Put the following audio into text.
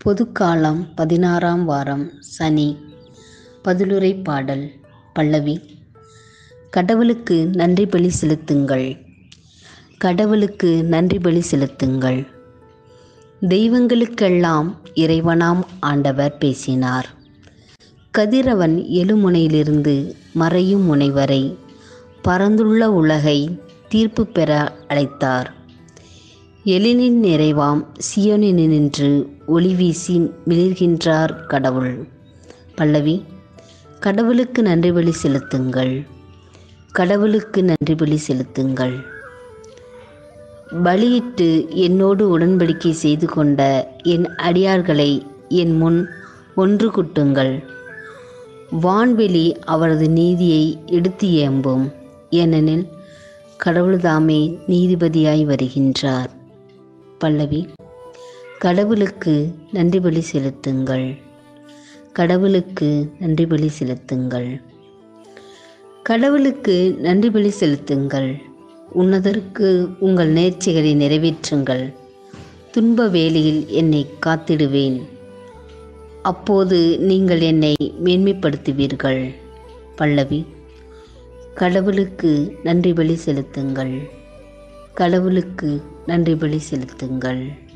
பொதுக்காலம் பதினாறாம் வாரம் சனி பதிலுரை பாடல் பல்லவி கடவுளுக்கு நன்றி பலி செலுத்துங்கள் கடவுளுக்கு நன்றி பலி செலுத்துங்கள் தெய்வங்களுக்கெல்லாம் இறைவனாம் ஆண்டவர் பேசினார் கதிரவன் எழுமுனையிலிருந்து மறையும் முனை வரை பரந்துள்ள உலகை தீர்ப்பு பெற அழைத்தார் எழினின் நிறைவாம் சியோனினின்று ஒளி வீசி மிளிர்கின்றார் கடவுள் பல்லவி கடவுளுக்கு நன்றி பலி செலுத்துங்கள் கடவுளுக்கு நன்றி பலி செலுத்துங்கள் பலியிட்டு என்னோடு உடன்படிக்கை செய்து கொண்ட என் அடியார்களை என் முன் ஒன்று குட்டுங்கள் வான்வெளி அவரது நீதியை எடுத்து ஏம்பும் ஏனெனில் கடவுள்தாமே நீதிபதியாய் வருகின்றார் பல்லவி கடவுளுக்கு நன்றி பலி செலுத்துங்கள் கடவுளுக்கு நன்றி பலி செலுத்துங்கள் கடவுளுக்கு நன்றி பலி செலுத்துங்கள் உன்னதற்கு உங்கள் நேர்ச்சிகளை நிறைவேற்றுங்கள் துன்ப வேளையில் என்னை காத்திடுவேன் அப்போது நீங்கள் என்னை மேன்மைப்படுத்துவீர்கள் பல்லவி கடவுளுக்கு நன்றி பலி செலுத்துங்கள் கடவுளுக்கு நன்றி பலி செலுத்துங்கள்